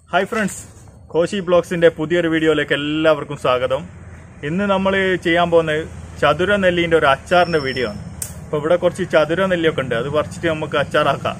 hi friends Koshy ബ്ലോഗ്സിന്റെ പുതിയൊരു വീഡിയോയിലേക്ക് എല്ലാവർക്കും സ്വാഗതം ഇന്ന് നമ്മൾ ചെയ്യാൻ പോകുന്നത് ചതുര നെല്ലിന്റെ ഒരു അച്ചാറിന്റെ വീഡിയോ ആണ് അപ്പൊ ഇവിടെ കുറച്ച് ചതുര നെല്ലിയൊക്കെ ഉണ്ട് അത് പറിച്ചിട്ട് നമുക്ക് അച്ചാറാക്കാം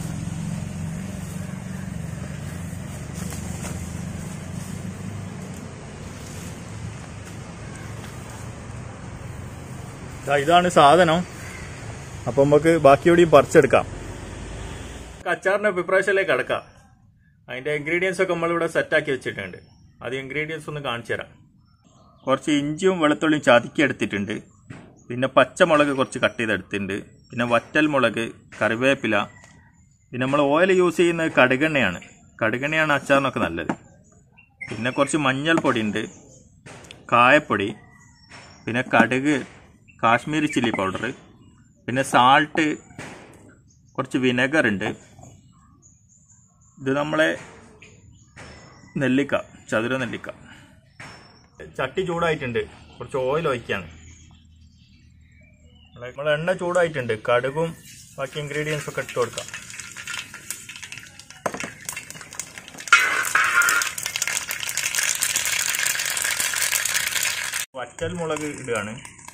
ദാ ഇതാണ് സാധനം അപ്പൊ നമുക്ക് ബാക്കിയോടെയും പറിച്ചെടുക്കാം അച്ചാറിന്റെ പ്രിപ്പറേഷനിലേക്ക് കിടക്കാം അതിന്റെ ഇൻഗ്രീഡിയൻസ് ഒക്കെ നമ്മളിവിടെ സെറ്റാക്കി വെച്ചിട്ടുണ്ട് അത് ഇൻഗ്രീഡിയൻസ് ഒന്ന് കാണിച്ചു തരാം കുറച്ച് ഇഞ്ചിയും വെളുത്തുള്ളിയും ചതുക്കി എടുത്തിട്ടുണ്ട് പിന്നെ പച്ചമുളക് കുറച്ച് കട്ട് ചെയ്തെടുത്തിട്ടുണ്ട് പിന്നെ വറ്റൽ മുളക് കറിവേപ്പില പിന്നെ നമ്മൾ ഓയിൽ യൂസ് ചെയ്യുന്നത് കടുകെണ്ണയാണ് കടുകെണ്ണയാണ് അച്ചാറിനൊക്കെ നല്ലത് പിന്നെ കുറച്ച് മഞ്ഞൾപ്പൊടി ഉണ്ട് കായപ്പൊടി പിന്നെ കടുക് കാശ്മീരി ചില്ലി പൗഡർ പിന്നെ സാൾട്ട് കുറച്ച് വിനെഗർ ഉണ്ട് ഇത് നമ്മളെ നെല്ലിക്ക ചതുര നെല്ലിക്ക ചട്ടി ചൂടായിട്ടുണ്ട് കുറച്ച് ഓയിൽ ഒഴിക്കാണ് നമ്മളെ എണ്ണ ചൂടായിട്ടുണ്ട് കടുകും ബാക്കി ഇൻഗ്രീഡിയൻസ് ഒക്കെ ഇട്ട് കൊടുക്കാം വറ്റൽ മുളക് ഇടുകയാണ്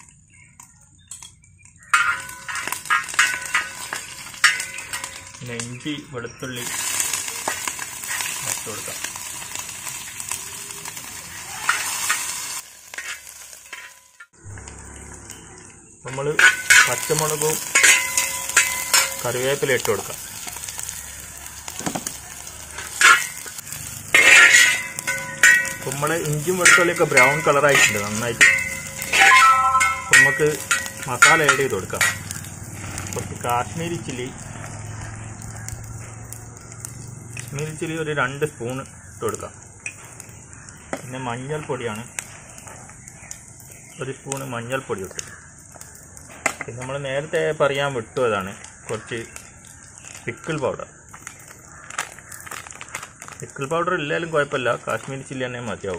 പിന്നെ ഇഞ്ചി വെളുത്തുള്ളി ഇട്ട് കൊടുക്കാം നമ്മൾ പച്ചമുളകും കറിവേപ്പില ഇട്ട് കൊടുക്കാം നമ്മൾ ഇഞ്ചിയും വെളുത്തുള്ളിയൊക്കെ ബ്രൗൺ കളറായിട്ടുണ്ട് നന്നായിട്ട് അപ്പം നമുക്ക് മസാല ആഡ് ചെയ്ത് കൊടുക്കാം കുറച്ച് കാശ്മീരി ചില്ലി കാശ്മീരി ചില്ലി ഒരു രണ്ട് സ്പൂൺ ഇട്ട് കൊടുക്കാം പിന്നെ മഞ്ഞൾപ്പൊടിയാണ് ഒരു സ്പൂണ് മഞ്ഞൾപ്പൊടി ഇട്ടു പിന്നെ നമ്മൾ നേരത്തെ പറയാൻ വിട്ടു അതാണ് കുറച്ച് പിക്കിൾ പൗഡർ പിക്കിൾ പൗഡർ ഇല്ലാലും കുഴപ്പമില്ല കാശ്മീരി ചില്ലി തന്നെ മതിയാവും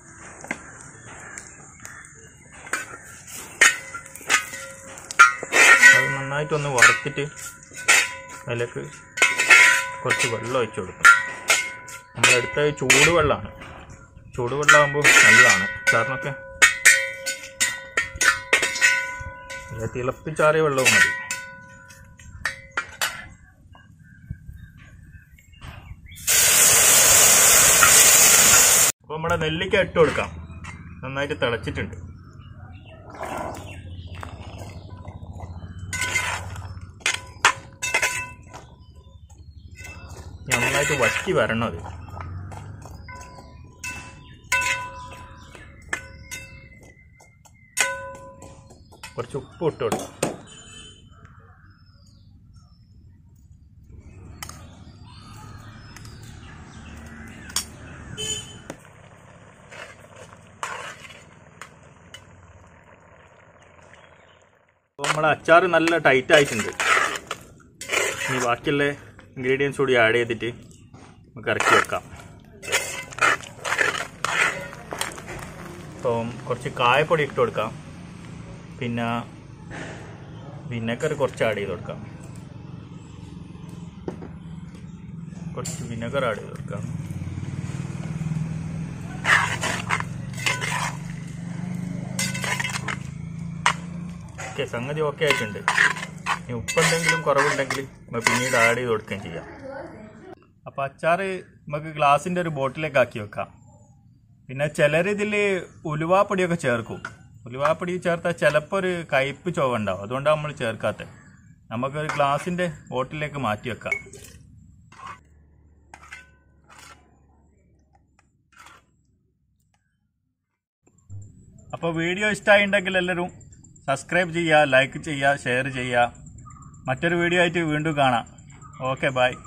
അത് നന്നായിട്ടൊന്ന് വറുത്തിട്ട് അതിലേക്ക് കുറച്ച് വെള്ളം ഒഴിച്ചു കൊടുക്കും നമ്മളെടുത്ത ചൂടുവെള്ളമാണ് ചൂടുവെള്ളമാകുമ്പോൾ നല്ലതാണ് സാറിനൊക്കെ നല്ല തിളപ്പിച്ചാറിയ വെള്ളവും മതി അപ്പോൾ നമ്മുടെ നെല്ലിക്ക ഇട്ട് കൊടുക്കാം നന്നായിട്ട് തിളച്ചിട്ടുണ്ട് നന്നായിട്ട് വറ്റി വരണം അത് കുറച്ച് ഉപ്പ് ഇട്ട് കൊടുക്കാം അപ്പോൾ നമ്മുടെ അച്ചാർ നല്ല ടൈറ്റ് ആയിട്ടുണ്ട് ഇനി ബാക്കിയുള്ള ഇൻഗ്രീഡിയൻസ് കൂടി ആഡ് ചെയ്തിട്ട് നമുക്ക് ഇറക്കി വെക്കാം അപ്പം കുറച്ച് കായപ്പൊടി ഇട്ട് കൊടുക്കാം പിന്നെ വിനെഗർ കുറച്ച് ആഡ് ചെയ്ത് കൊടുക്കാം കുറച്ച് വിനെഗർ ആഡ് ചെയ്ത് കൊടുക്കാം ഓക്കെ സംഗതി ഓക്കെ ആയിട്ടുണ്ട് ഇനി ഉപ്പുണ്ടെങ്കിലും കുറവുണ്ടെങ്കിൽ നമുക്ക് പിന്നീട് ആഡ് ചെയ്ത് കൊടുക്കുകയും ചെയ്യാം അപ്പോൾ അച്ചാർ നമുക്ക് ഗ്ലാസിൻ്റെ ഒരു ബോട്ടിലേക്ക് ആക്കി വെക്കാം പിന്നെ ചിലർ ഇതിൽ ഉലുവാപ്പൊടിയൊക്കെ ചേർക്കും ഉലുവാപ്പൊടി ചേർത്താൽ ചിലപ്പോൾ ഒരു കയ്പ്പ് ചുവ ഉണ്ടാവും അതുകൊണ്ടാണ് നമ്മൾ ചേർക്കാത്തത് നമുക്കൊരു ഗ്ലാസിൻ്റെ ബോട്ടിലേക്ക് മാറ്റി വെക്കാം അപ്പോൾ വീഡിയോ ഇഷ്ടമായിട്ടുണ്ടെങ്കിൽ എല്ലാവരും സബ്സ്ക്രൈബ് ചെയ്യുക ലൈക്ക് ചെയ്യുക ഷെയർ ചെയ്യുക മറ്റൊരു വീഡിയോ ആയിട്ട് വീണ്ടും കാണാം ഓക്കെ ബൈ